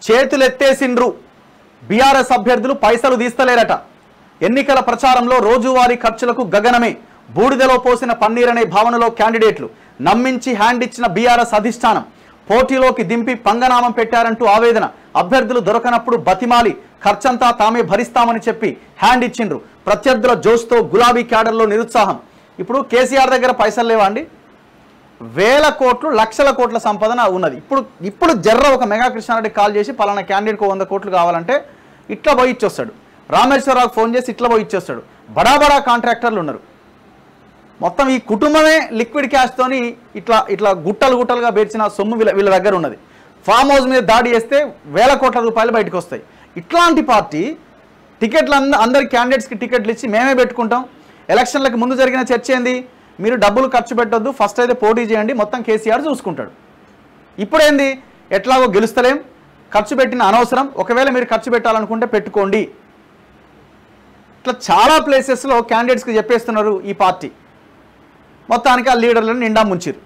చేతులు ఎత్తేసిండ్రు బీఆర్ఎస్ అభ్యర్థులు పైసలు తీస్తలేరట ఎన్నికల ప్రచారంలో రోజువారీ ఖర్చులకు గగనమే బూడిదలో పోసిన పన్నీర్ అనే భావనలో క్యాండిడేట్లు నమ్మించి హ్యాండ్ ఇచ్చిన బీఆర్ఎస్ అధిష్టానం పోటీలోకి దింపి పంగనామం పెట్టారంటూ ఆవేదన అభ్యర్థులు దొరకనప్పుడు బతిమాలి ఖర్చంతా తామే భరిస్తామని చెప్పి హ్యాండ్ ఇచ్చిండ్రు ప్రత్యర్థుల జోష్తో గులాబీ క్యాడర్లో నిరుత్సాహం ఇప్పుడు కేసీఆర్ దగ్గర పైసలు లేవా అండి వేల కోట్లు లక్షల కోట్ల సంపదన ఉన్నది ఇప్పుడు ఇప్పుడు జర్ర ఒక మెగా కృష్ణారెడ్డి కాల్ చేసి పలానా క్యాండిడేట్కు వంద కోట్లు కావాలంటే ఇట్లా పోయి ఇచ్చొస్తాడు రామేశ్వరరావు ఫోన్ చేసి ఇట్లా పోయి ఇచ్చేస్తాడు బడా బడా కాంట్రాక్టర్లు ఉన్నారు మొత్తం ఈ కుటుంబమే లిక్విడ్ క్యాష్తోని ఇట్లా ఇట్లా గుట్టలు గుట్టలుగా పేర్చిన సొమ్ము వీళ్ళ వీళ్ళ దగ్గర ఉన్నది ఫామ్ హౌస్ మీద దాడి చేస్తే వేల కోట్ల రూపాయలు బయటకు వస్తాయి ఇట్లాంటి పార్టీ టికెట్లు అంద అందరి క్యాండిడేట్స్కి టికెట్లు ఇచ్చి మేమే పెట్టుకుంటాం ఎలక్షన్లకు ముందు జరిగిన చర్చ ఏంది మీరు డబ్బులు ఖర్చు పెట్టొద్దు ఫస్ట్ అయితే పోటీ చేయండి మొత్తం కేసీఆర్ చూసుకుంటాడు ఇప్పుడేంది ఎట్లాగో గెలుస్తలేం ఖర్చు పెట్టిన అనవసరం ఒకవేళ మీరు ఖర్చు పెట్టాలనుకుంటే పెట్టుకోండి ఇట్లా చాలా ప్లేసెస్లో క్యాండిడేట్స్కి చెప్పేస్తున్నారు ఈ పార్టీ మొత్తానికి ఆ లీడర్లను నిండా ముంచిరు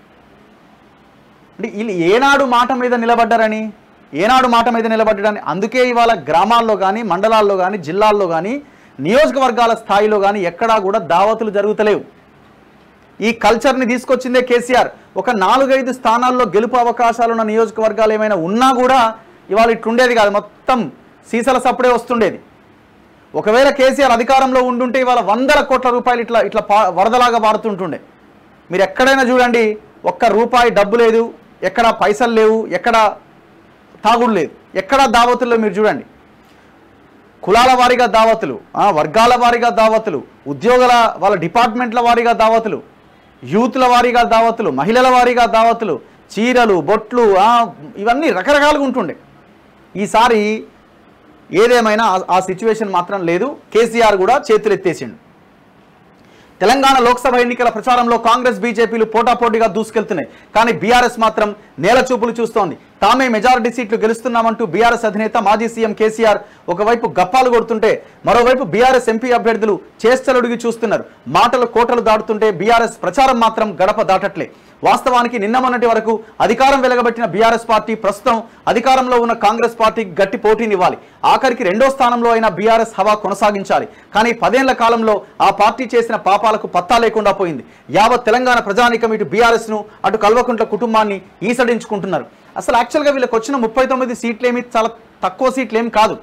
అంటే వీళ్ళు ఏనాడు మాట మీద నిలబడ్డారని ఏనాడు మాట మీద నిలబడ్డారని అందుకే ఇవాళ గ్రామాల్లో కానీ మండలాల్లో కానీ జిల్లాల్లో కానీ నియోజకవర్గాల స్థాయిలో కానీ ఎక్కడా కూడా దావతులు జరుగుతలేవు ఈ కల్చర్ని తీసుకొచ్చిందే కేసీఆర్ ఒక నాలుగైదు స్థానాల్లో గెలుపు అవకాశాలు ఉన్న నియోజకవర్గాలు ఏమైనా ఉన్నా కూడా ఇవాళ ఇట్లుండేది కాదు మొత్తం సీసల సప్పుడే వస్తుండేది ఒకవేళ కేసీఆర్ అధికారంలో ఉండుంటే ఇవాళ వందల కోట్ల రూపాయలు ఇట్లా ఇట్లా పా వరదలాగా పారుతుంటుండే మీరు ఎక్కడైనా చూడండి ఒక్క రూపాయి డబ్బు లేదు ఎక్కడ పైసలు లేవు ఎక్కడ తాగుడు లేదు ఎక్కడ దావతుల్లో మీరు చూడండి కులాల వారీగా దావతులు ఆ, వర్గాల వారీగా దావతులు ఉద్యోగుల వాళ్ళ డిపార్ట్మెంట్ల వారీగా దావతులు యూత్ల వారీగా దావతులు మహిళల వారీగా దావతులు చీరలు బొట్లు ఆ, ఇవన్నీ రకరకాలుగా ఉంటుండే ఈసారి ఏదేమైనా ఆ- ఆ సిచ్యువేషన్ మాత్రం లేదు కేసీఆర్ కూడా చేతులు ఎత్తేసిండు తెలంగాణ లోక్సభ ఎన్నికల ప్రచారంలో కాంగ్రెస్ బీజేపీలు పోటాపోటీగా దూసుకెళ్తున్నాయి కానీ బీఆర్ఎస్ మాత్రం నేల చూపులు చూస్తోంది తామే మెజారిటీ సీట్లు గెలుస్తున్నామంటూ బీఆర్ఎస్ అధినేత మాజీ సీఎం కేసీఆర్ ఒకవైపు గప్పాలు కొడుతుంటే మరోవైపు బీఆర్ఎస్ ఎంపీ అభ్యర్థులు చేష్టలుడిగి చూస్తున్నారు మాటలు కోటలు దాటుతుంటే బీఆర్ఎస్ ప్రచారం మాత్రం గడప దాటట్లే వాస్తవానికి నిన్న మొన్నటి వరకు అధికారం వెలగబెట్టిన బీఆర్ఎస్ పార్టీ ప్రస్తుతం అధికారంలో ఉన్న కాంగ్రెస్ పార్టీకి గట్టి పోటీనివ్వాలి ఆఖరికి రెండో స్థానంలో అయిన బీఆర్ఎస్ హవా కొనసాగించాలి కానీ పదేళ్ల కాలంలో ఆ పార్టీ చేసిన పాపాలకు పత్తా లేకుండా పోయింది యావత్ తెలంగాణ ప్రజానీకం ఇటు బీఆర్ఎస్ ను అటు కల్వకుంట్ల కుటుంబాన్ని ఈసడించుకుంటున్నారు అసలు యాక్చువల్గా వీళ్ళకి వచ్చిన ముప్పై తొమ్మిది సీట్లేమి చాలా తక్కువ సీట్లేం కాదు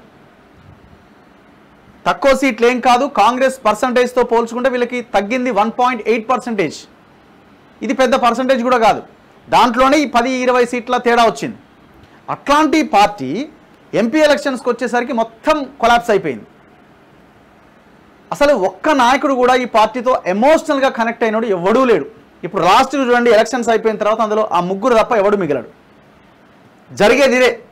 తక్కువ సీట్లు ఏం కాదు కాంగ్రెస్ పర్సంటేజ్తో పోల్చుకుంటే వీళ్ళకి తగ్గింది వన్ పాయింట్ ఎయిట్ పర్సెంటేజ్ ఇది పెద్ద పర్సంటేజ్ కూడా కాదు దాంట్లోనే ఈ పది ఇరవై సీట్ల తేడా వచ్చింది అట్లాంటి పార్టీ ఎంపీ ఎలక్షన్స్కి వచ్చేసరికి మొత్తం కొలాప్స్ అయిపోయింది అసలు ఒక్క నాయకుడు కూడా ఈ పార్టీతో ఎమోషనల్గా కనెక్ట్ అయినాడు ఎవడూ లేడు ఇప్పుడు లాస్ట్ చూడండి ఎలక్షన్స్ అయిపోయిన తర్వాత అందులో ఆ ముగ్గురు తప్ప ఎవడు మిగిలాడు జరిగేది ఇదే